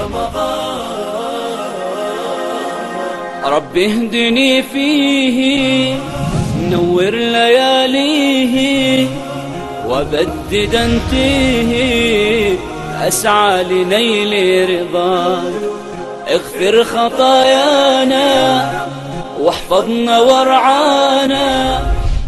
رب اهدني فيه نور لياليه وبدد انتيه أسعى لنيل رضاك اغفر خطايانا واحفظنا وارعانا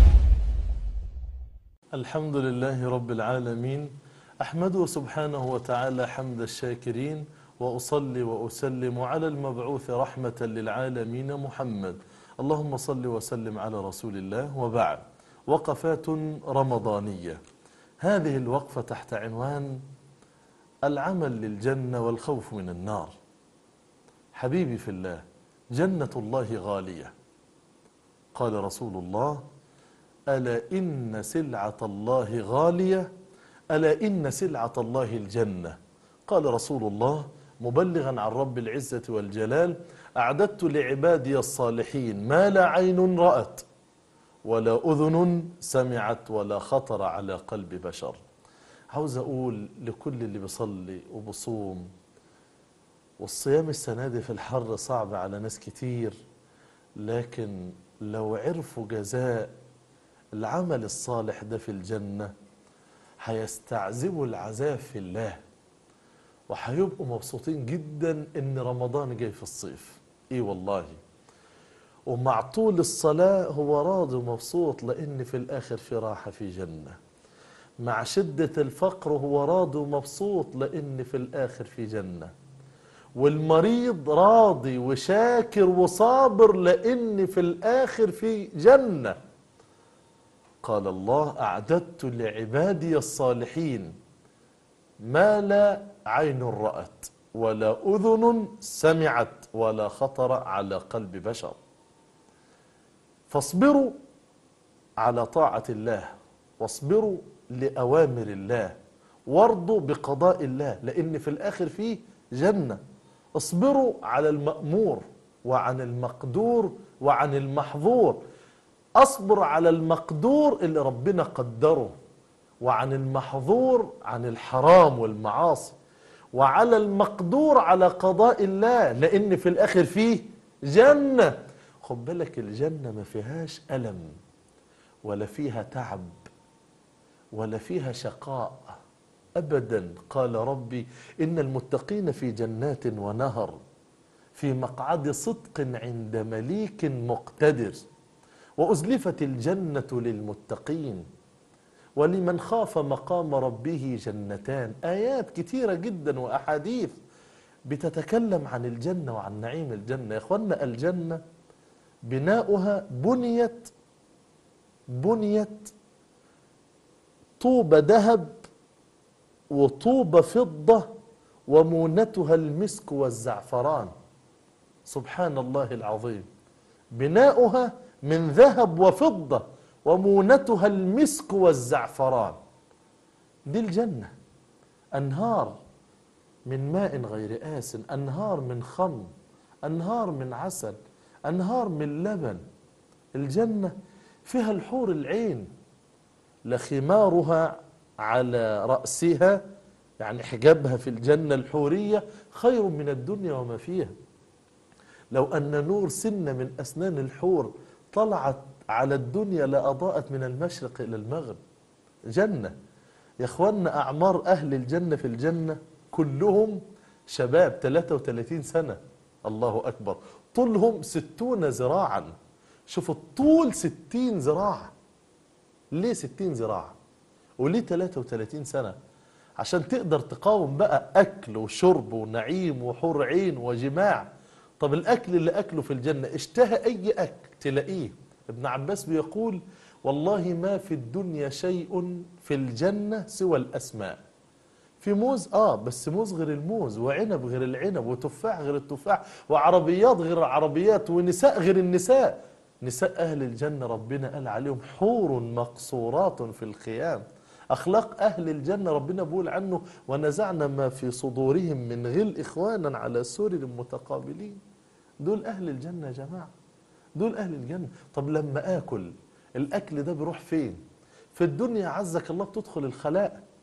الحمد لله رب العالمين أحمده سبحانه وتعالى حمد الشاكرين وأصلي وأسلم على المبعوث رحمة للعالمين محمد اللهم صل وسلم على رسول الله وبعد وقفات رمضانية هذه الوقفة تحت عنوان العمل للجنة والخوف من النار حبيبي في الله جنة الله غالية قال رسول الله ألا إن سلعة الله غالية ألا إن سلعة الله الجنة قال رسول الله مبلغا عن رب العزة والجلال أعددت لعبادي الصالحين ما لا عين رأت ولا أذن سمعت ولا خطر على قلب بشر عاوز أقول لكل اللي بيصلي وبصوم والصيام السنة دي في الحر صعب على ناس كتير لكن لو عرفوا جزاء العمل الصالح ده في الجنة هيستعذبوا العذاب في الله وهيبقوا مبسوطين جدا ان رمضان جاي في الصيف ايه والله ومع طول الصلاة هو راضي ومبسوط لان في الاخر في راحة في جنة مع شدة الفقر هو راضي ومبسوط لان في الاخر في جنة والمريض راضي وشاكر وصابر لان في الاخر في جنه قال الله أعددت لعبادي الصالحين ما لا عين رأت ولا أذن سمعت ولا خطر على قلب بشر فاصبروا على طاعة الله واصبروا لأوامر الله وارضوا بقضاء الله لأن في الآخر فيه جنة اصبروا على المأمور وعن المقدور وعن المحظور أصبر على المقدور اللي ربنا قدره وعن المحظور عن الحرام والمعاصي وعلى المقدور على قضاء الله لأن في الآخر فيه جنة خد بالك الجنة ما فيهاش ألم ولا فيها تعب ولا فيها شقاء أبدا قال ربي إن المتقين في جنات ونهر في مقعد صدق عند مليك مقتدر وأزلفت الجنة للمتقين ولمن خاف مقام ربه جنتان آيات كتيرة جدا وأحاديث بتتكلم عن الجنة وعن نعيم الجنة يا إخوانا الجنة بناؤها بنيت بنيت طوب ذهب وطوب فضة ومونتها المسك والزعفران سبحان الله العظيم بناؤها من ذهب وفضة ومونتها المسك والزعفران دي الجنة أنهار من ماء غير آس أنهار من خمر أنهار من عسل أنهار من لبن الجنة فيها الحور العين لخمارها على رأسها يعني حجابها في الجنة الحورية خير من الدنيا وما فيها لو أن نور سن من أسنان الحور طلعت على الدنيا لأضاءت من المشرق إلى المغرب جنة يا اخوانا أعمار أهل الجنة في الجنة كلهم شباب 33 سنة الله أكبر طولهم 60 ذراعا شوف الطول 60 ذراع ليه 60 ذراع وليه 33 سنة عشان تقدر تقاوم بقى أكل وشرب ونعيم وحور عين وجماع طب الأكل اللي أكله في الجنة اشتهى أي أكل تلاقيه ابن عباس بيقول والله ما في الدنيا شيء في الجنة سوى الأسماء في موز اه بس موز غير الموز وعنب غير العنب وتفاح غير التفاح وعربيات غير العربيات ونساء غير النساء نساء أهل الجنة ربنا قال عليهم حور مقصورات في الخيام أخلاق أهل الجنة ربنا بيقول عنه ونزعنا ما في صدورهم من غل إخوانا على سرر متقابلين دول أهل الجنة يا جماعة دول أهل الجنة طب لما آكل الأكل ده بيروح فين في الدنيا عزك الله بتدخل الخلاء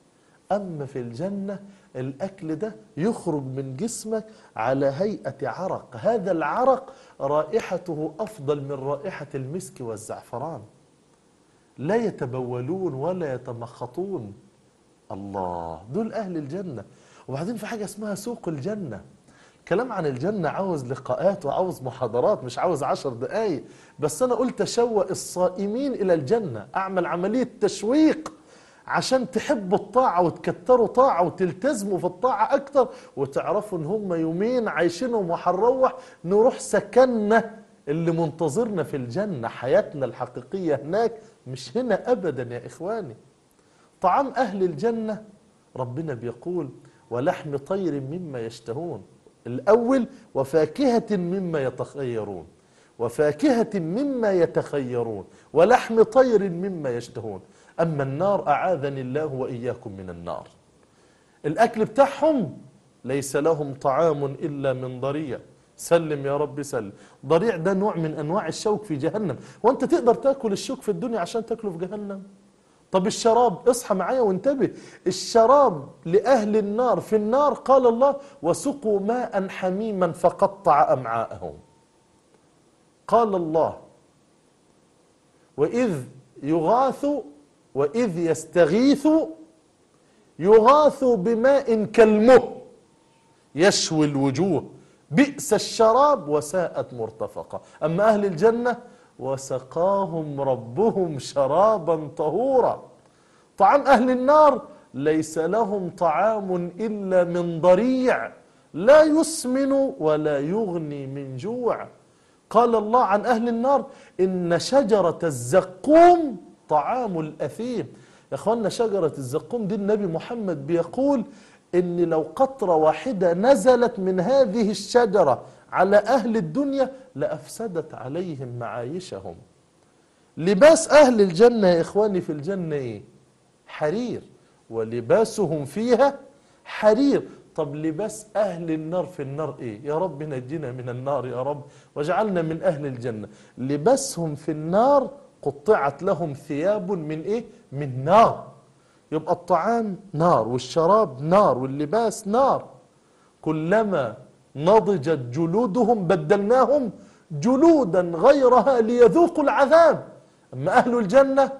أما في الجنة الأكل ده يخرج من جسمك على هيئة عرق هذا العرق رائحته أفضل من رائحة المسك والزعفران لا يتبولون ولا يتمخطون الله دول أهل الجنة وبعدين في حاجة اسمها سوق الجنة كلام عن الجنة عاوز لقاءات وعاوز محاضرات مش عاوز عشر دقايق بس أنا قلت أشوق الصائمين إلى الجنة أعمل عملية تشويق عشان تحبوا الطاعة وتكتروا طاعة وتلتزموا في الطاعة أكتر وتعرفوا إن هم يومين عايشينهم وهنروح نروح سكننا اللي منتظرنا في الجنة حياتنا الحقيقية هناك مش هنا أبدا يا إخواني طعام أهل الجنة ربنا بيقول ولحم طير مما يشتهون الأول وفاكهة مما يتخيرون وفاكهة مما يتخيرون ولحم طير مما يشتهون أما النار أعاذني الله وإياكم من النار الأكل بتاعهم ليس لهم طعام إلا من ضريع سلم يا رب سلم ضريع ده نوع من أنواع الشوك في جهنم وأنت تقدر تأكل الشوك في الدنيا عشان تأكله في جهنم طب الشراب اصحى معايا وانتبه الشراب لأهل النار في النار قال الله وسقوا ماء حميما فقطع أمعاءهم قال الله وإذ يغاث وإذ يستغيث يغاث بماء كالمه يشوي الوجوه بئس الشراب وساءت مرتفقة أما أهل الجنة وسقاهم ربهم شرابا طهورا طعام أهل النار ليس لهم طعام إلا من ضريع لا يسمن ولا يغني من جوع قال الله عن أهل النار إن شجرة الزقوم طعام الأثيم يا أخوانا شجرة الزقوم دي النبي محمد بيقول إن لو قطرة واحدة نزلت من هذه الشجرة على أهل الدنيا لأفسدت عليهم معايشهم لباس أهل الجنة يا إخواني في الجنة إيه؟ حرير ولباسهم فيها حرير طب لباس أهل النار في النار إيه يا رب نجينا من النار يا رب واجعلنا من أهل الجنة لباسهم في النار قطعت لهم ثياب من إيه من نار يبقى الطعام نار والشراب نار واللباس نار كلما نضجت جلودهم بدلناهم جلودا غيرها ليذوقوا العذاب أما أهل الجنة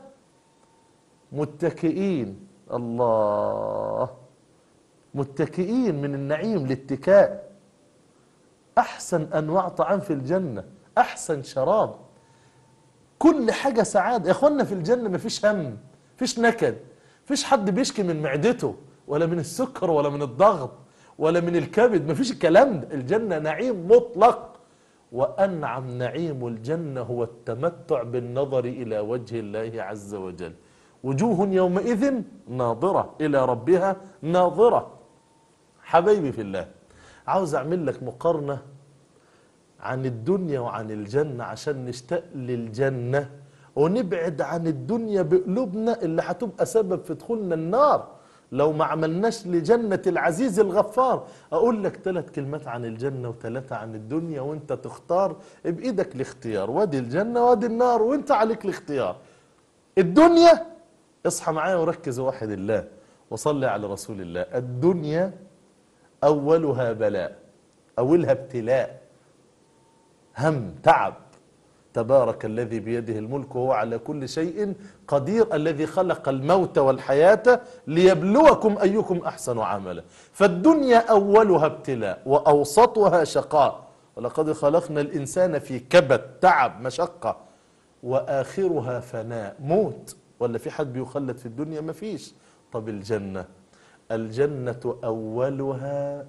متكئين الله متكئين من النعيم الاتكاء أحسن أنواع طعام في الجنة أحسن شراب كل حاجة سعادة يا أخوانا في الجنة مفيش هم مفيش نكد مفيش حد بيشكي من معدته ولا من السكر ولا من الضغط ولا من الكبد مفيش الكلام ده الجنة نعيم مطلق وأنعم نعيم الجنة هو التمتع بالنظر إلى وجه الله عز وجل وجوه يومئذ ناظرة إلى ربها ناظرة حبايبي في الله عاوز أعمل لك مقارنة عن الدنيا وعن الجنة عشان نشتاق للجنة ونبعد عن الدنيا بقلوبنا اللي هتبقى سبب في دخولنا النار لو ما عملناش لجنة العزيز الغفار أقول لك ثلاث كلمات عن الجنة وثلاثة عن الدنيا وانت تختار بإيدك الاختيار وادي الجنة وادي النار وانت عليك الاختيار الدنيا اصحى معايا وركز واحد الله وصلي على رسول الله الدنيا أولها بلاء أولها ابتلاء هم تعب تبارك الذي بيده الملك وهو على كل شيء قدير الذي خلق الموت والحياة ليبلوكم أيكم أحسن عملا فالدنيا أولها ابتلاء وأوسطها شقاء ولقد خلقنا الإنسان في كبد تعب مشقة وآخرها فناء موت ولا في حد بيخلد في الدنيا ما فيش طب الجنة الجنة أولها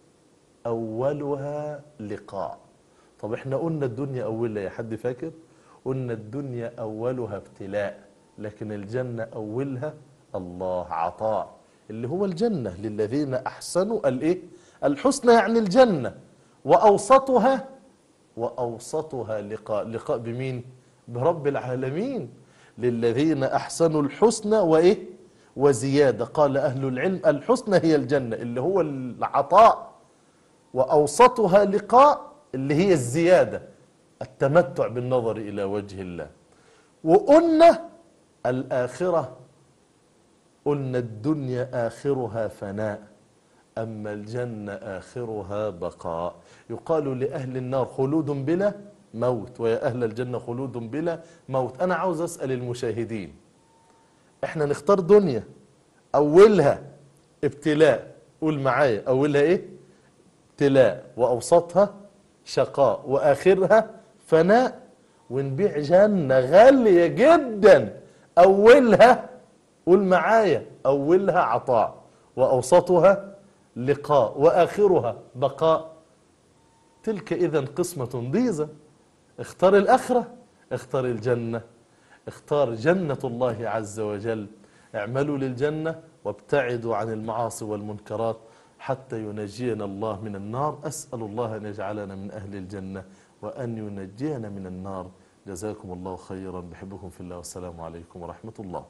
أولها لقاء طب احنا قلنا الدنيا أولها يا حد فاكر قلنا الدنيا أولها ابتلاء لكن الجنة أولها الله عطاء اللي هو الجنة للذين أحسنوا الإيه الحسنى يعني الجنة وأوسطها وأوسطها لقاء لقاء بمين برب العالمين للذين أحسنوا الحسنى وإيه وزيادة قال أهل العلم الحسنى هي الجنة اللي هو العطاء وأوسطها لقاء اللي هي الزيادة التمتع بالنظر إلى وجه الله وقلنا الآخرة قلنا الدنيا آخرها فناء أما الجنة آخرها بقاء يقال لأهل النار خلود بلا موت ويا أهل الجنة خلود بلا موت أنا عاوز أسأل المشاهدين احنا نختار دنيا أولها ابتلاء قول معايا أولها إيه ابتلاء وأوسطها شقاء وآخرها فناء ونبيع جنة غالية جدا أولها قول معايا أولها عطاء وأوسطها لقاء وآخرها بقاء تلك إذا قسمة ضيزة اختار الآخرة اختار الجنة اختار جنة الله عز وجل اعملوا للجنة وابتعدوا عن المعاصي والمنكرات حتى ينجينا الله من النار أسأل الله أن يجعلنا من أهل الجنة وأن ينجينا من النار جزاكم الله خيرا بحبكم في الله والسلام عليكم ورحمة الله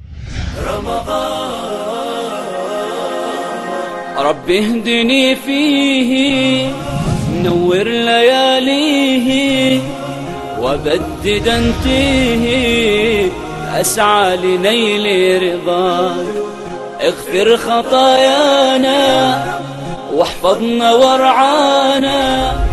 رب اهدني فيه نور لياليه وبدد انتيه أسعى لنيل رضاك اغفر خطايانا واحفظنا وارعانا